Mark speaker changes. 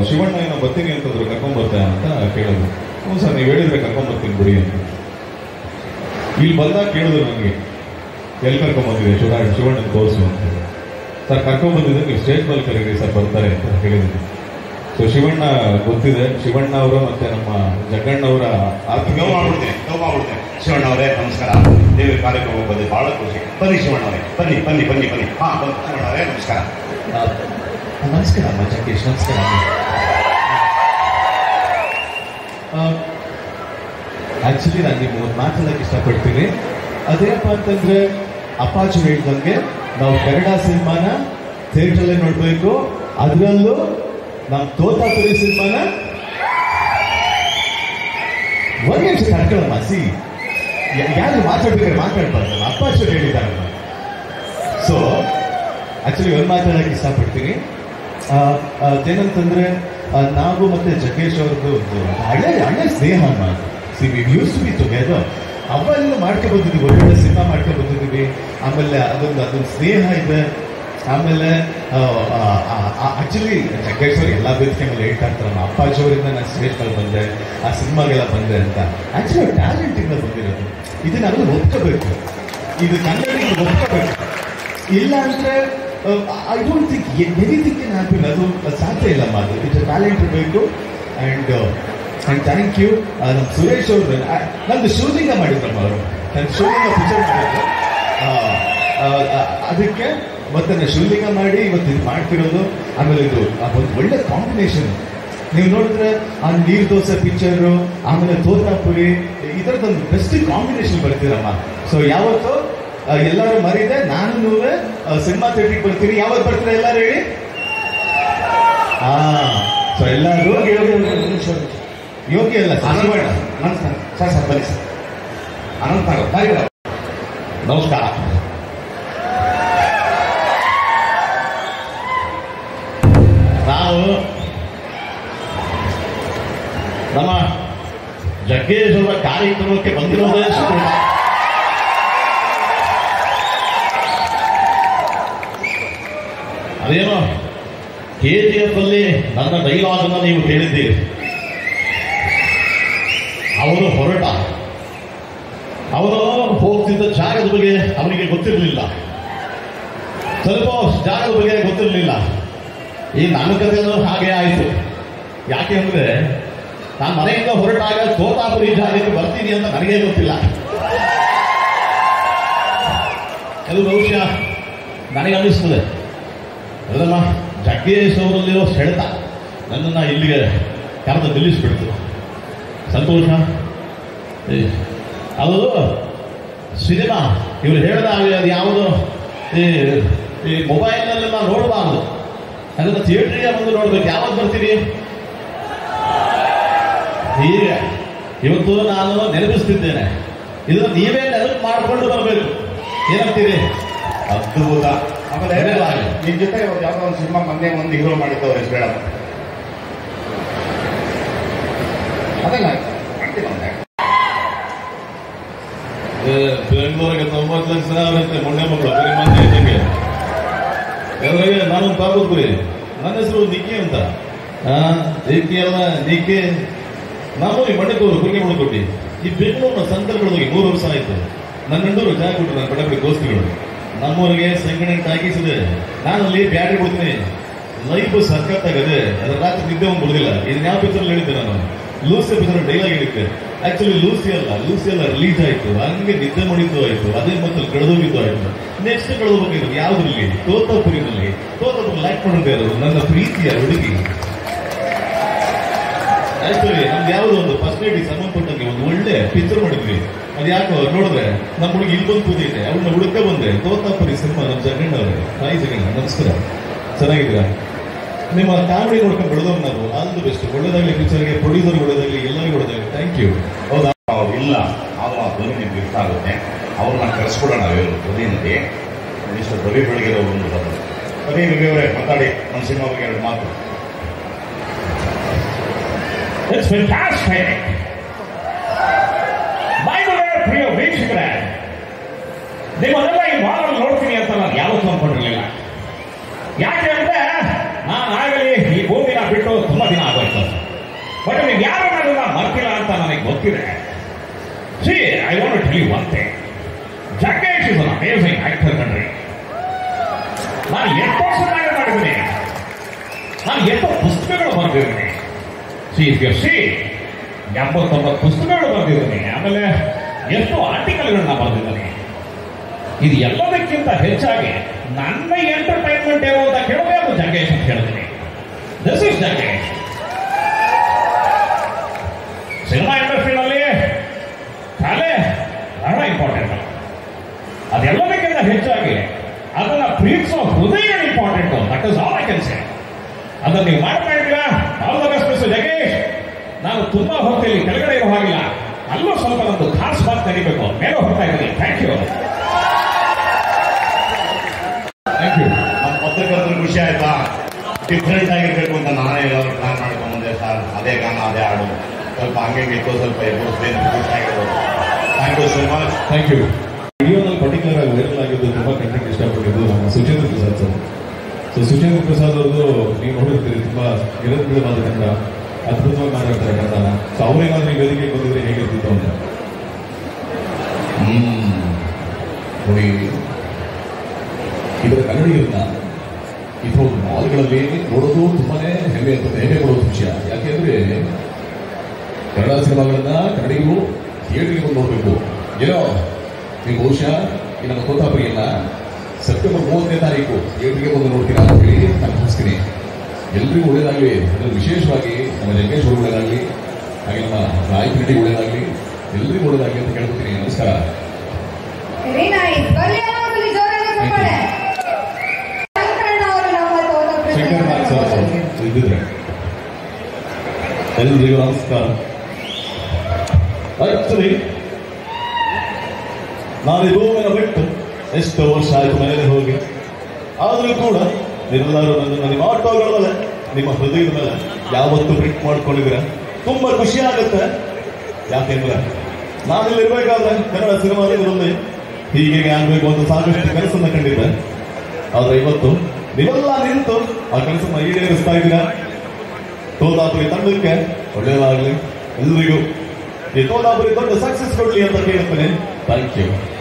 Speaker 1: ಶಿವಣ್ಣ ಏನೋ ಬರ್ತೀನಿ ಅಂತಂದ್ರು ಕರ್ಕೊಂಡ್ ಬರ್ತಾ ಅಂತ ಕೇಳಿದ್ರು ಹ್ಞೂ ಸರ್ ನೀವು ಹೇಳಿದ್ರೆ ಕರ್ಕೊಂಡ್ ಬರ್ತೀನಿ ಬಿಡಿ ಅಂತ ಇಲ್ಲಿ ಬಂದಾಗ ಕೇಳಿದ್ರು ನನಗೆ ಎಲ್ಲಿ ಕರ್ಕೊಂಡ್ ಬಂದಿದೆ ಶಿವ ಶಿವಣ್ಣನ ತೋರಿಸು ಅಂತ ಹೇಳಿ. ಸರ್ ಕರ್ಕೊಂಡ್ ಬಂದಿದ್ದೆ ನೀವು ಸ್ಟೇಜ್ ಮೇಲೆ ಕರೀರಿ ಸರ್ ಬರ್ತಾರೆ ಅಂತ ಹೇಳಿದ್ರು ಸೊ ಶಿವಣ್ಣ ಗೊತ್ತಿದೆ ಶಿವಣ್ಣ ಅವರು ಮತ್ತೆ ನಮ್ಮ ಜಗ್ಗಣ್ಣ ಅವರ
Speaker 2: ಗೌ ಮಾಡ್ಬಿಡ್ತೀನಿ ಗೌ ಮಾಡ್ಬಿಡ್ತೀನಿ ಶಿವಣ್ಣ ಅವರೇ ನಮಸ್ಕಾರ ದೇವರ ಕಾರ್ಯಕ್ರಮ ಬಂದು ಬಹಳ ಖುಷಿ ಬನ್ನಿ ಶಿವಣ್ಣ ಅವರೇ ಬನ್ನಿ ಬನ್ನಿ ಬನ್ನಿ ಬನ್ನಿ ಹಾ ಬನ್ನಿ ಶಿವಣ್ಣ ಅವರೇ ನಮಸ್ಕಾರ
Speaker 1: ನಮಸ್ಕಾರ ಅಮ್ಮ ಜಗ್ಗೇಶ್ ನಮಸ್ಕಾರ ಆಕ್ಚುಲಿ ನಾನು ನಿಮ್ಮ ಒಂದು ಮಾತಾಡಕ್ಕೆ ಇಷ್ಟಪಡ್ತೀನಿ ಅದೇನಪ್ಪ ಅಂತಂದ್ರೆ ಅಪ್ಪಾಜಿ ಹೇಳ್ದಂಗೆ ನಾವು ಕನ್ನಡ ಸಿನಿಮಾನ ಥಿಯೇಟ್ರಲ್ಲೇ ನೋಡಬೇಕು ಅದರಲ್ಲೂ ನಮ್ಮ ತೋತಾಪುರಿ ಸಿನಿಮಾನ ಒಂದು ನಿಮಿಷ ಕರ್ಕೊಳ್ಳಮ್ಮ ಸಿ ಯಾರು ಮಾತಾಡ್ಬೇಕಾದ್ರೆ ಮಾತಾಡ್ಬಾರ್ದು ಅಪ್ಪಾಜಿ ಹೇಳಿದಾರಲ್ಲ ಸೊ ಆಕ್ಚುಲಿ ಒಂದು ಮಾತಾಡಕ್ಕೆ ಇಷ್ಟಪಡ್ತೀನಿ ಆ, ಆ, ಅದೇನಂತಂದ್ರೆ ಆ, ನಾವು ಮತ್ತೆ ಜಗ್ಗೇಶ್ ಅವ್ರದ್ದು ಒಂದು ಹಳೆ ಹಳೆ ಸ್ನೇಹ see we use to be together ಅವೆಲ್ಲ ಮಾಡ್ಕೊ ಬಂದಿದ್ದೀವಿ ಒಳ್ಳೊಳ್ಳೆ ಸಿನಿಮಾ ಮಾಡ್ಕೊ ಬಂದಿದ್ದೀವಿ ಆಮೇಲೆ ಅದೊಂದು ಅದೊಂದು ಸ್ನೇಹ ಇದೆ ಆಮೇಲೆ ಆಕ್ಚುಲಿ ಜಗ್ಗೇಶ್ ಅವ್ರು ಎಲ್ಲ ವೇದಿಕೆ ಮೇಲೆ ಹೇಳ್ತಾ ಇರ್ತಾರೆ ನಮ್ಮ ಅಪ್ಪಾಜಿ ಅವರಿಂದ ನಾನು ಸ್ಟೇಜ್ ಮೇಲೆ ಬಂದೆ ಆ ಸಿನಿಮಾಗೆಲ್ಲ ಬಂದೆ ಅಂತ ಆಕ್ಚುಲಿ ಅವ್ರು ಟ್ಯಾಲೆಂಟ್ ಇಂದ ಬಂದಿರೋದು ಇದನ್ನ ಅದನ್ನು ಒಪ್ಕೋಬೇಕು ಇದು ಕನ್ನಡಿಗರು ಒಪ್ಕೋಬೇಕು ಇಲ್ಲ ಅಂದ್ರೆ I don't think anything can happen ಅದು ಸಾಧ್ಯ ಇಲ್ಲ ಅದು ಇಟ್ಸ್ ಟ್ಯಾಲೆಂಟ್ ಇರಬೇಕು ಅಂಡ್ ಅಂಡ್ ಥ್ಯಾಂಕ್ ಯು ನಮ್ಮ ಸುರೇಶ್ ಅವರು ನಂದು ಶೂಟಿಂಗ ಮಾಡಿದ್ರಮ್ಮ ಅವರು ನನ್ನ ಶೂಟಿಂಗ ಪಿಕ್ಚರ್ ಮಾಡಿದ್ರು ಆ, ಆ, ಆ, ಅದಕ್ಕೆ ಮತ್ತೆ ನಾನು ಶೂಟಿಂಗ ಮಾಡಿ ಇವತ್ತು ಇದು ಮಾಡ್ತಿರೋದು ಆಮೇಲೆ ಇದು ಆ ಒಂದು ಒಳ್ಳೆ ಕಾಂಬಿನೇಷನ್ ನೀವು ನೋಡಿದ್ರೆ ಆ ನೀರ್ ದೋಸೆ ಪಿಕ್ಚರು ಆಮೇಲೆ ತೋತಾಪುರಿ ಇದರದೊಂದು ಬೆಸ್ಟ್ ಕಾಂಬಿನೇಷನ್ ಬರ್ತೀರಮ್ಮ ಸೊ ಯಾವತ್ತು ಆ, ಎಲ್ಲರೂ ಮರಿದೆ ನಾನು ಸಿನಿಮಾ ಥಿಯೇಟ್ರಿಗೆ ಬರ್ತೀನಿ ಯಾವತ್ತು ಬರ್ತೀರಾ ಎಲ್ಲರೂ ಹೇಳಿ ಹಾ ಸೊ ಎಲ್ಲರೂ
Speaker 2: ಯೋಗಿ ಯೋಗಿ ಒಂದು ನಿಮಿಷ, ಒಂದು ನಿಮಿಷ.
Speaker 1: ಯೋಗಿ ಅಲ್ಲ
Speaker 2: ಅನಂತ ನಮಸ್ಕಾರ ಸರ್ ಸರ್ ಬನ್ನಿ ಸರ್ ಅನಂತ ಬಾರಿ
Speaker 1: ನಮಸ್ಕಾರ ನಾವು ನಮ್ಮ ಜಗ್ಗೇಶ್ ಅವರ ಕಾರ್ಯಕ್ರಮಕ್ಕೆ ಬಂದಿರೋದೇ ಸಂತೋಷ. ಅದೇನೋ ಕೆ ಜಿ ಎಫ್ ಅಲ್ಲಿ ನನ್ನ ಡೈಲಾಗ್ ಅನ್ನ ನೀವು ಕೇಳಿದ್ದೀರಿ ಅವರು ಹೊರಟ ಅವನು ಹೋಗ್ತಿದ್ದ ಜಾಗದ ಬಗ್ಗೆ ಅವನಿಗೆ ಗೊತ್ತಿರಲಿಲ್ಲ ಸ್ವಲ್ಪ ಜಾಗದ ಬಗ್ಗೆ ಗೊತ್ತಿರಲಿಲ್ಲ ಈ ನನ್ನ ಕಥೆನೂ ಹಾಗೆ ಆಯಿತು ಯಾಕೆ ಅಂದ್ರೆ ನಾನು ಮನೆಯಿಂದ ಹೊರಟಾಗ ತೋತಾಪುರಿ ಜಾಗಕ್ಕೆ ಬರ್ತೀನಿ ಅಂತ ನನಗೆ ಗೊತ್ತಿಲ್ಲ ಅದು ಬಹುಶಃ ನನಗೆ ಅನ್ನಿಸ್ತದೆ ಅದಮ್ಮ ಜಗ್ಗೇಶ್ ಅವರಲ್ಲಿರೋ ಸೆಳೆತ ನನ್ನನ್ನು ಇಲ್ಲಿಗೆ ಕರೆದು ನಿಲ್ಲಿಸ್ಬಿಡ್ತು ಸಂತೋಷ ಏ, ಅದು ಸಿನಿಮಾ ಇವರು ಹೇಳಿದ ಅದು ಯಾವುದು ಈ ಈ ಮೊಬೈಲ್ನಲ್ಲೆಲ್ಲ ನೋಡಬಾರ್ದು ಅದನ್ನು ಥಿಯೇಟ್ರಿಗೆ ಬಂದು ನೋಡ್ಬೇಕು ಯಾವಾಗ ಬರ್ತೀವಿ ಹೀಗೆ ಇವತ್ತು ನಾನು ನೆನಪಿಸ್ತಿದ್ದೇನೆ ಇದನ್ನು ನೀವೇ ನೆನಪು ಮಾಡಿಕೊಂಡು ಬರಬೇಕು ಏನಂತೀರಿ
Speaker 2: ಅದ್ಭುತ ಆಮೇಲೆ
Speaker 1: ಧನ್ಯವಾದ.
Speaker 2: ನಿಮ್ ಜೊತೆ ಇವತ್ತು ಯಾವ್ದೋ ಒಂದು ಸಿನಿಮಾ ಮೊನ್ನೆ ಒಂದು ಹೀರೋ ಮಾಡಿದ್ದವ್ರು ಹೆಸರು ಹೇಳಮ್ಮ ಅದಲ್ಲ ಮಾಡ್ತೀನಿ ಅವ್ನೆ.
Speaker 1: ಬೆಂಗಳೂರಿಗೆ ತೊಂಬತ್ತು ಲಕ್ಷ ಅವರಂತೆ ಮೊನ್ನೆ ಮಕ್ಕಳು ಬರೀ ಮಂದಿ ಇದ್ದಂಗೆ ಅದ್ರಾಗೆ ನಾನೊಂದು ತಾಬೂತ್ರಿ ನನ್ನ ಹೆಸರು ನಿಕ್ಕಿ ಅಂತ ಆ, ನಿಕ್ಕಿ ಅಲ್ಲ ನಿಕ್ಕಿ ನಾವು ಈ ಮಂಡ್ಯದವರು ಕುರಿಗೆ ಕೊಟ್ಟಿ ಈ ಬೆಂಗಳೂರಿನ ಸಂದರ್ಭಗಳಿಗೆ ಮೂರು ವರ್ಷ ಆಯ್ತು ನನ್ನ ಹೆಂಡೂರು ಜಾಗ ಕೊಟ್ಟರು ನನ್ನ ಕಡೆ ಕಡೆ ದೋಸ್ತಿಗಳು ನಮ್ಮೂರಿಗೆ ಸಂಗಣೆ ತಾಗಿಸಿದೆ ನಾನು ಅಲ್ಲಿ ಬ್ಯಾಟ್ರಿ ಬಿಡ್ತೀನಿ ಲೈಫ್ ಸಖತ್ತಾಗದೆ ಅದ್ರ ರಾತ್ರಿ ನಿದ್ದೆ ಒಂದು ಬಿಡುದಿಲ್ಲ ಇದು ಯಾವ ಪಿಕ್ಚರ್ ಹೇಳಿದ್ದೆ ನಾನು ಲೂಸಿ ಪಿಕ್ಚರ್ ಡೈಲಾಗ್ ಹೇಳಿದ್ದೆ ಆಕ್ಚುಲಿ ಲೂಸಿ ಅಲ್ಲ ಲೂಸಿ ಅಲ್ಲ ರಿಲೀಸ್ ಆಯ್ತು ಹಂಗೆ ನಿದ್ದೆ ಮಾಡಿದ್ದು ಆಯ್ತು ಅದೇ ಮತ್ತೆ ಕಳೆದೋಗಿದ್ದು ಆಯ್ತು ನೆಕ್ಸ್ಟ್ ಕಳೆದೋಗಿದ್ದು ಯಾವ್ದ್ರಲ್ಲಿ ತೋತಾಪುರಿನಲ್ಲಿ ತೋತಾಪುರಿ ಲೈಕ್ ಮಾಡಿದ್ದೆ ಅದು ನನ್ನ ಪ್ರೀತಿಯ ಹುಡುಗಿ ಆಕ್ಚುಲಿ ನಮ್ದು ಯಾವುದೋ ಒಂದು ಫಸ್ಟ್ ಏಡಿಗೆ ಸಂಬಂಧಪಟ್ಟಂಗೆ ಒಂದು ಒಳ್ಳೆ ಪಿಕ್ಚರ್ ಮಾಡಿದ್ವಿ ಅದು ಯಾಕೋ ನೋಡಿದ್ರೆ ನಮ್ಮ ಹುಡುಗಿ ಇಲ್ಲಿ ಬಂದು ಕೂತಿದ್ದೆ ಅವಳನ್ನ ಹುಡುಕ ಬಂದೆ ತೋತಾಪುರಿ ಸಿನಿಮಾ ನಮ್ಮ ಜಗಣ್ಣ ಅವರೇ ಹಾಯ್ ಜಗಣ್ಣ ನಮಸ್ಕಾರ ಚೆನ್ನಾಗಿದ್ದೀರಾ ನಿಮ್ಮ ಕಾಮಿಡಿ ನೋಡ್ಕೊಂಡು ಬೆಳೆದವ್ರು ನಾವು ಆಲ್ ದಿ ಬೆಸ್ಟ್ ಒಳ್ಳೇದಾಗಲಿ ಪಿಕ್ಚರ್ಗೆ ಪ್ರೊಡ್ಯೂಸರ್ ಒಳ್ಳೇದಾಗಲಿ ಎಲ್ಲರಿಗೂ ಒಳ್ಳೇದಾಗಲಿ ಥ್ಯಾಂಕ್ ಯು ಹೌದಾ
Speaker 2: ಅವ್ರು ಇಲ್ಲ ನಾವು ಆ ಧ್ವನಿ ನಿಮ್ಗೆ ಇಷ್ಟ ಆಗುತ್ತೆ ಅವ್ರನ್ನ ಕರೆಸ್ಕೊಡೋಣ ಇವರು ಧ್ವನಿಯಲ್ಲಿ ಮಿಸ್ಟರ್ ರವಿ ಬೆಳಗೆರೆ ಒಂದು ಬರೋದು ರವಿ ರವಿ ಅವರೇ ಮಾತಾಡಿ ನಮ್ಮ ಸಿನಿಮಾ ಬಗ್ಗೆ ಎರಡು ಮಾತು
Speaker 3: It's fantastic! ಮೈದುಳೆ ಪ್ರಿಯ ವೀಕ್ಷಕರೇ ನಿಮ್ಮನ್ನೆಲ್ಲ ಈ ಮಾಲ್ ನೋಡ್ತೀನಿ ಅಂತ ನಾನು ಯಾವತ್ತೂ ಅನ್ಕೊಂಡಿರ್ಲಿಲ್ಲ ಯಾಕೆ ಅಂದ್ರೆ ನಾನು ಆಗಲಿ ಈ ಭೂಮಿನ ಬಿಟ್ಟು ತುಂಬಾ ದಿನ ಕೆಲಸ ಬಟ್ ನೀವು ಯಾರು ಅದನ್ನ ಮರ್ತಿಲ್ಲ ಅಂತ ನನಗೆ ಗೊತ್ತಿದೆ see I want tell you one thing Jaggesh is an amazing actor ಕಣ್ರಿ ನಾನು ಎಷ್ಟೋ ಸಿನಿಮಾಗಳು ಮಾಡಿದ್ದೀನಿ ನಾನು ಎಷ್ಟೋ ಪುಸ್ತಕಗಳು ಬರೆದಿದ್ದೀನಿ ಸಿ ಇಫ್ ಯು ಸಿ ಎಂಬತ್ತೊಂಬತ್ತು ಪುಸ್ತಕಗಳು ಬರೆದಿದ್ದೀನಿ ಆಮೇಲೆ ಎಷ್ಟೋ ಆರ್ಟಿಕಲ್ಗಳನ್ನ ಬರೆದಿದ್ದೀನಿ ಇದು ಎಲ್ಲದಕ್ಕಿಂತ ಹೆಚ್ಚಾಗಿ ನನ್ನ ಎಂಟರ್ಟೈನ್ಮೆಂಟ್ ಏನು ಅಂತ ಕೇಳೋದೇ ಅದು ಜಗ್ಗೇಶ್ ಅಂತ ಹೇಳ್ತೀನಿ ದಿಸ್ ಇಸ್ ಜಗ್ಗೇಶ್ ಸಿನಿಮಾ ಇಂಡಸ್ಟ್ರಿನಲ್ಲಿ ಕಲೆ ಬಹಳ ಇಂಪಾರ್ಟೆಂಟ್ ಅದೆಲ್ಲದಕ್ಕಿಂತ ಹೆಚ್ಚಾಗಿ ಅದನ್ನ ಪ್ರೀತಿಸೋ ಹೃದಯ important that is all I can say ಅದನ್ನ ನೀವು ಮಾಡ್ತಾ ಇದ್ದೀರಾ all the best mister Jaggesh ನಾನು ತುಂಬಾ ಹೊತ್ತಲ್ಲಿ ಕೆಳಗಡೆ ಇರೋ ಹಾಗಿಲ್ಲ ಅಲ್ಲೂ ಸ್ವಲ್ಪ ನಮ್ದು ಖಾಸ್ ಮಾತು ಕಲಿಬೇಕು ಮೇಲೆ ಹೋಗ್ತಾ ಇದ್ದೀನಿ ಥ್ಯಾಂಕ್ ಯು ಥ್ಯಾಂಕ್ ಯು
Speaker 2: ನಮ್ಮ ಪತ್ರಕರ್ತರು ಖುಷಿ ಆಯ್ತಾ ಡಿಫ್ರೆಂಟ್ ಆಗಿರ್ಬೇಕು ಅಂತ ನಾನೇ ಎಲ್ಲರೂ ಪ್ಲಾನ್ ಮಾಡ್ಕೊಂಬಂದೆ ಸರ್ ಅದೇ ಗಾನ ಅದೇ ಹಾಡು ಸ್ವಲ್ಪ ಹಂಗೆ ಇತ್ತು ಸ್ವಲ್ಪ ಎದುರಿಸ್ಬೇಕು ಖುಷಿ ಆಗಿರ್ಬೋದು thank you so much
Speaker 1: thank you ವಿಡಿಯೋನಲ್ಲಿ ಪರ್ಟಿಕ್ಯುಲರ್ ಆಗಿ ವೈರಲ್ ಆಗಿದ್ದು ತುಂಬಾ ಕಂಟೆಂಟ್ ಇಷ್ಟಪಟ್ಟಿದ್ದು ನಮ್ಮ ಸುಚೇಂದ್ರ ಪ್ರಸಾದ್ ಸರ್ ಸೊ ಸುಚೇಂದ್ರ ಪ್ರಸಾದ್ ಅವ್ರದ್ದು ನೀವು ನೋಡಿರ್ತೀರಿ ತುಂಬಾ ನಿರಂತರವಾದ ಕನ್ನಡ ಅದ್ಭುತವಾಗಿ ಮಾತಾಡ್ತಾರೆ ಕನ್ನಡನ ಸೊ ಅವ್ರೇನಾದ್ರೂ ಈ ವೇದಿಕೆಗೆ ಬಂದಿದ್ರೆ ಹೇಗಿರ್ತಿತ್ತು ಅಂತ
Speaker 4: ಹ್ಮ್. ನೋಡಿ ಇದರ ಕನ್ನಡಿಗರನ್ನ ಇದು ಮಾಲ್ಗಳಲ್ಲಿ ನೋಡೋದು ತುಂಬಾನೇ ಹೆಮ್ಮೆ ಅಂತ ಹೆಮ್ಮೆ ಪಡುವ ವಿಷಯ ಯಾಕೆಂದ್ರೆ ಕನ್ನಡ ಸಿನಿಮಾಗಳನ್ನ ಕನ್ನಡಿಗರು ಥಿಯೇಟರ್ಗೆ ಬಂದು ನೋಡಬೇಕು ಏನೋ ನೀವು ಬಹುಶಃ ಈ ನಮ್ಮ ಕೋತಾಪುರಿಯನ್ನ ಸೆಪ್ಟೆಂಬರ್ ಮೂವತ್ತನೇ ತಾರೀಕು ಥಿಯೇಟರ್ಗೆ ಬಂದು ನೋಡ್ತೀರಾ ಅಂತ ಹೇಳಿ ನಾನು ಭಾವಿಸ್ತೀನಿ ಎಲ್ರಿಗೂ ಒಳ್ಳೇದಾಗಲಿ ಅದರಲ್ಲಿ ವಿಶೇಷವಾಗಿ ನಮ್ಮ ಜಗ್ಗೇಶ್ ಅವರು ಒಳ್ಳೇದಾಗಲಿ ಹಾಗೆ ನಮ್ಮ ನಾಯಕ ನಟಿ ಒಳ್ಳೇದಾಗಲಿ ಎಲ್ರಿಗೂ ಒಳ್ಳೇದಾಗಲಿ ಅಂತ ಕೇಳ್ಕೊತೀನಿ ನಮಸ್ಕಾರ
Speaker 5: ವೆರಿ ನೈಸ್ ಬನ್ನಿ ಅಮ್ಮಲ್ಲಿ ಜೋರಾಗಿ ಚಪ್ಪಾಳೆ ಶಂಕರಣ್ಣ ಅವರು ನಮ್ಮ ತೋಟ
Speaker 1: ಶಂಕರ್ ನಾಗ್ ಸರ್ ಸರ್ ಇದ್ದಿದ್ರೆ ಎಲ್ರಿಗೂ ನಮಸ್ಕಾರ ಆಕ್ಚುಲಿ ನಾನು ಈ ಭೂಮಿನ ಬಿಟ್ಟು ಎಷ್ಟೋ ವರ್ಷ ಆಯ್ತು ಮನೆಗೆ ಹೋಗಿ ಆದರೂ ಕೂಡ ನೀವೆಲ್ಲರೂ ನನ್ನನ್ನು ನಿಮ್ಮ ಆಟೋಗಳ ಮೇಲೆ ನಿಮ್ಮ ಹೃದಯದ ಮೇಲೆ ಯಾವತ್ತೂ ಪ್ರಿಂಟ್ ಮಾಡ್ಕೊಂಡಿದ್ದೀರ ತುಂಬಾ ಖುಷಿ ಆಗುತ್ತೆ ಯಾಕೆಂದ್ರೆ ನಾನಿಲ್ಲಿ ಇರ್ಬೇಕಾದ್ರೆ ಕನ್ನಡ ಸಿನಿಮಾದಲ್ಲಿ ಹೀಗೆ ಆಗ್ಬೇಕು ಅಂತ ಸಾಕಷ್ಟು ಕೆಲಸನ್ನ ಕಂಡಿದ್ದೆ ಆದ್ರೆ ಇವತ್ತು ನೀವೆಲ್ಲ ನಿಂತು ಆ ಕೆಲಸನ ಈಡೇರಿಸ್ತಾ ಇದ್ದೀರಾ ತೋದಾಪುರಿ ತಂಡಕ್ಕೆ ಒಳ್ಳೆಯದಾಗಲಿ ಎಲ್ರಿಗೂ ಈ ತೋದಾಪುರಿ ದೊಡ್ಡ ಸಕ್ಸಸ್ ಕೊಡ್ಲಿ ಅಂತ ಕೇಳ್ತೇನೆ ಥ್ಯಾಂಕ್ ಯು